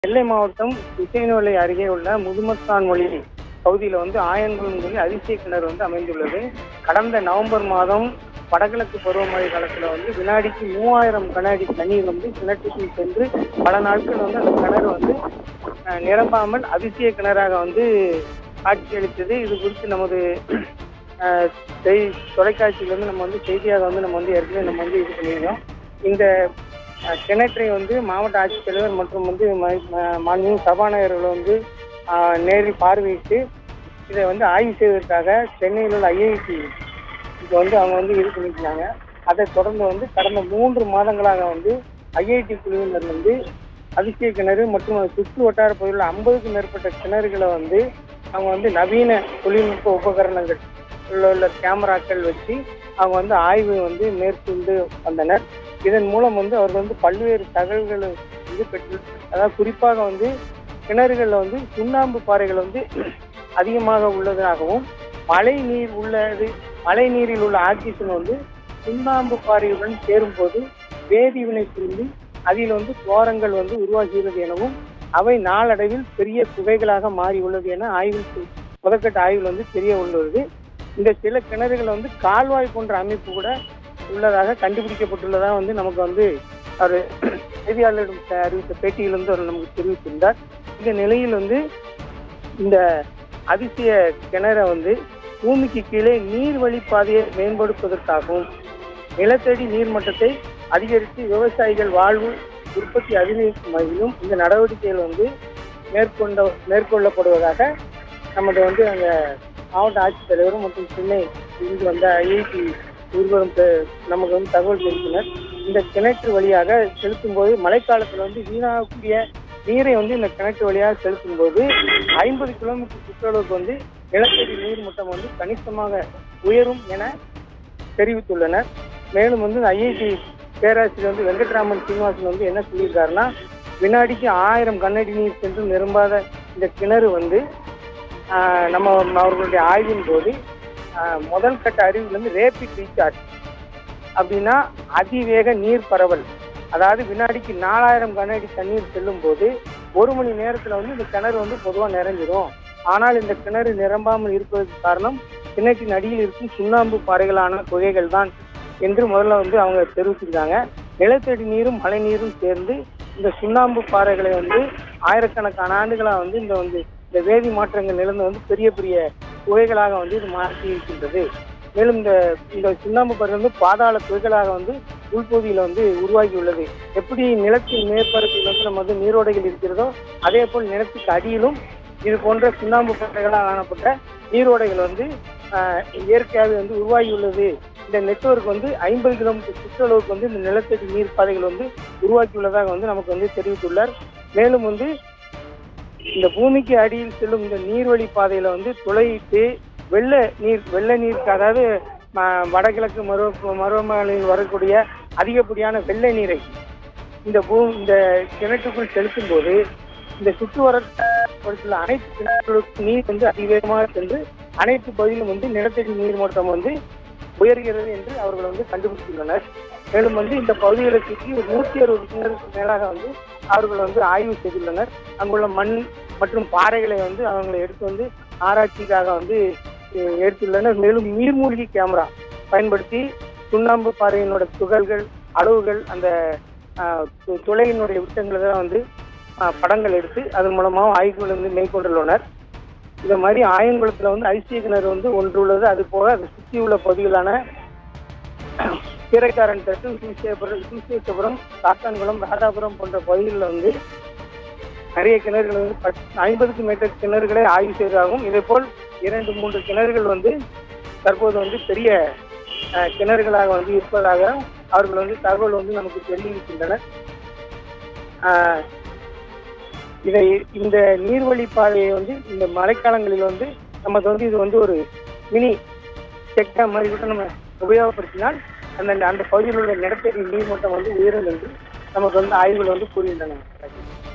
நெல்லை மாவட்டம் உச்சைநோலை அருகே உள்ள முதுமத்தான் மொழி பகுதியில் வந்து ஆயன்குளம் அதிசய கிணறு வந்து அமைந்துள்ளது கடந்த நவம்பர் மாதம் வடகிழக்கு பருவமழை காலத்தில் வந்து வினாடிக்கு மூவாயிரம் கனஅடி தண்ணீர் வந்து கிணற்றுக்குள் சென்று பல நாட்கள் வந்து அந்த கிணறு வந்து அஹ், நிரம்பாமல் அதிசய கிணறாக வந்து காட்சியளித்தது இது குறித்து நமது அஹ், செய் தொலைக்காட்சியில வந்து நம்ம வந்து செய்தியாக வந்து நம்ம வந்து ஏற்கனவே நம்ம வந்து இது பண்ணியிருக்கோம் இந்த அஹ், கிணற்றை வந்து மாவட்ட ஆட்சித்தலைவர் மற்றும் வந்து ம- ம- மாண்புமிகு சபாநாயகர்கள் வந்து அஹ், நேரில் பார்வையிட்டு இதை வந்து ஆய்வு செய்வதற்காக சென்னையில் உள்ள ஐஐடி இது வந்து அவங்க வந்து இது பண்ணிக்கிறாங்க அதை தொடர்ந்து வந்து கடந்த மூன்று மாதங்களாக வந்து ஐஐடி குழுவினர் வந்து அதிசய கிணறு மற்றும் அது சுற்று வட்டார பகுதியில் ஐம்பதுக்கும் மேற்பட்ட கிணறுகளை வந்து அவங்க வந்து நவீன தொழில்நுட்ப உபகரணங்கள் உள்ள உள்ள கேமராக்கள் வச்சு அவங்க வந்து ஆய்வு வந்து மேற்கொண்டு வந்தனர் இதன் மூலம் வந்து அவர்கள் வந்து பல்வேறு தகவல்களை வந்து பெற்று அதாவது குறிப்பாக வந்து கிணறுகளில் வந்து சுண்ணாம்பு பாறைகள் வந்து அதிகமாக உள்ளதாகவும் மழை நீர் உள்ளது மழை நீரில் உள்ள ஆக்சிஜன் வந்து சுண்ணாம்பு பாறையுடன் சேரும்போது வேதிவினை புரிந்து அதில் வந்து துவாரங்கள் வந்து உருவாகிறது எனவும் அவை நாளடைவில் பெரிய குகைகளாக மாறி உள்ளது என ஆய்வில் தெ- முதற்கட்ட ஆய்வில் வந்து தெரிய உள்ளது இந்த சில கிணறுகள் வந்து கால்வாய் போன்ற அமைப்பு கூட உள்ளதாக கண்டுபிடிக்கப்பட்டுள்ளதாக வந்து நமக்கு வந்து அவர் செய்தியாளரிடம் த- அறிவித்த பேட்டியில் வந்து அவர் நமக்கு தெரிவித்திருந்தார் இந்த நிலையில் வந்து இந்த அதிசய கிணறை வந்து பூமிக்கு கீழே நீர்வழி பாதையை மேம்படுத்துவதற்காகவும் நிலத்தடி நீர்மட்டத்தை அதிகரித்து விவசாயிகள் வாழ்வு உற்பத்தி அதிகரிக்கும் வகையிலும் இந்த நடவடிக்கைகள் வந்து மேற்கொண்ட மேற்கொள்ளப்படுவதாக நமது வந்து அங்க மாவட்ட ஆட்சித்தலைவரும் மற்றும் சென்னை இங்கு வந்த ஐஐடி இருவரும் தெ- நமக்கு வந்து தகவல் தெரிவித்தனர் இந்த கிணற்று வழியாக செலுத்தும் போது மழைக்காலத்தில் வந்து வீணாகக்கூடிய நீரை வந்து இந்த கிணற்று வழியாக செலுத்தும் போது ஐம்பது கிலோமீட்டர் சுற்றளவுக்கு வந்து நிலத்தடி நீர் மட்டம் வந்து கணிசமாக உயரும் என தெரிவித்துள்ளனர் மேலும் வந்து ஐஐடி பேராசிரியர் வந்து வெங்கட்ராமன் சீனிவாசன் வந்து என்ன சொல்லியிருக்காருன்னா வினாடிக்கு ஆயிரம் கண்ணடி நீர் சென்று நிரம்பாத இந்த கிணறு வந்து ஆஹ், நம்ம அவர்களுடைய ஆய்வின் போது ஆஹ், முதல் கட்ட அறிவில் வந்து ரேபிட் ரீசார்ஜ் அப்படின்னா அதிவேக நீர் பரவல் அதாவது வினாடிக்கு நாலாயிரம் கனஅடி தண்ணீர் செல்லும் போது ஒரு மணி நேரத்தில் வந்து இந்த கிணறு வந்து பொதுவாக நிறைஞ்சிரும் ஆனால் இந்த கிணறு நிரம்பாமல் இருப்பதற்கு காரணம் கிணற்றின் அடியில் இருக்கும் சுண்ணாம்பு பாறைகளான குகைகள் தான் என்று முதல்ல வந்து அவங்க தெரிவிச்சிருக்காங்க நிலத்தடி நீரும் மழை நீரும் சேர்ந்து இந்த சுண்ணாம்பு பாறைகளை வந்து ஆயிரக்கணக்கான ஆண்டுகளாக வந்து இந்த வந்து இந்த வேதி மாற்றங்கள் நிலந்து வந்து பெரிய பெரிய குகைகளாக வந்து இது மாற்றி இருக்கின்றது மேலும் இந்த இந்த சுண்ணாம்பு பாறை வந்து பாதாள குகைகளாக வந்து உள்பகுதியில் வந்து உருவாகி உள்ளது எப்படி நிலத்தின் மேற்பரப்பில் வந்து நம்ம வந்து நீரோடைகள் இருக்கிறதோ அதே போல் நிலத்துக்கு அடியிலும் இது போன்ற சுண்ணாம்பு பாறைகளால் காணப்பட்ட நீரோடைகள் வந்து ஆஹ், இயற்கையாகவே வந்து உருவாகி உள்ளது இந்த நெட்வொர்க் வந்து ஐம்பது கிலோமீட்டர் சுற்றளவுக்கு வந்து இந்த நிலத்தடி நீர் பாதைகள் வந்து உருவாக்கியுள்ளதாக வந்து நமக்கு வந்து தெரிவித்துள்ளார் மேலும் வந்து இந்த பூமிக்கு அடியில் செல்லும் இந்த நீர்வழி பாதையில வந்து துளையிட்டு வெள்ள நீர் வெள்ள நீருக்கு அதாவது ம- வடகிழக்கு மருவ மருவமழையில் வரக்கூடிய அதிகப்படியான வெள்ள நீரை இந்த பூ இந்த கிணற்றுக்குள் செலுத்தும் போது இந்த சுற்றுவரத்துள்ள அனைத்து கிணற்றுகளுக்கும் நீர் வந்து அதிவேகமாக சென்று அனைத்து பகுதியிலும் வந்து நிலத்தடி நீர் மட்டம் வந்து உயர்கிறது என்று அவர்கள் வந்து கண்டுபிடித்துள்ளனர் மேலும் வந்து இந்த பகுதிகளை சுற்றி ஒரு நூற்றி அறுபது கிணறுக்கு மேலாக வந்து அவர்கள் வந்து ஆய்வு செய்துள்ளனர் அங்குள்ள மண் மற்றும் பாறைகளை வந்து அவங்களை எடுத்து வந்து ஆராய்ச்சிக்காக வந்து அஹ், எடுத்துள்ளனர் மேலும் நீர்மூழ்கி கேமரா பயன்படுத்தி சுண்ணாம்பு பாறையினோட துகள்கள் அளவுகள் அந்த அஹ், து- துளையினுடைய விட்டங்களை தான் வந்து அஹ், படங்கள் எடுத்து அதன் மூலமாக ஆய்வுகள் வந்து மேற்கொண்டுள்ளனர் இந்த மாதிரி ஆயங்குளத்தில் வந்து ஐசிய கிணறு வந்து ஒன்று உள்ளது அது போக அதை சுற்றி உள்ள பகுதிகளான கீரைக்காரன் தட்டு சூசியபுரம் சூசியபுரம் காத்தான்குளம் ராதாபுரம் போன்ற பகுதிகளில் வந்து நிறைய கிணறுகள் வந்து பத்- ஐம்பதுக்கும் மேற்பட்ட கிணறுகளை ஆய்வு செய்வதாகவும் இதே போல் இரண்டு மூன்று கிணறுகள் வந்து தற்போது வந்து பெரிய அஹ், கிணறுகளாக வந்து இருப்பதாக அவர்கள் வந்து தகவல் வந்து நமக்கு தெரிவிக்கின்றனர் அஹ், இதை இந்த நீர்வழி பாதையை வந்து இந்த மழைக்காலங்களில் வந்து நமக்கு வந்து இது வந்து ஒரு மினி செக் டேம் மாதிரி கூட நம்ம உபயோகப்படுத்தினால் அந்த அந்த பகுதியில் உள்ள நிலத்தடி நீர் மட்டம் வந்து உயரும் என்று நமக்கு வந்து ஆய்வுகள் வந்து கூறுகின்றன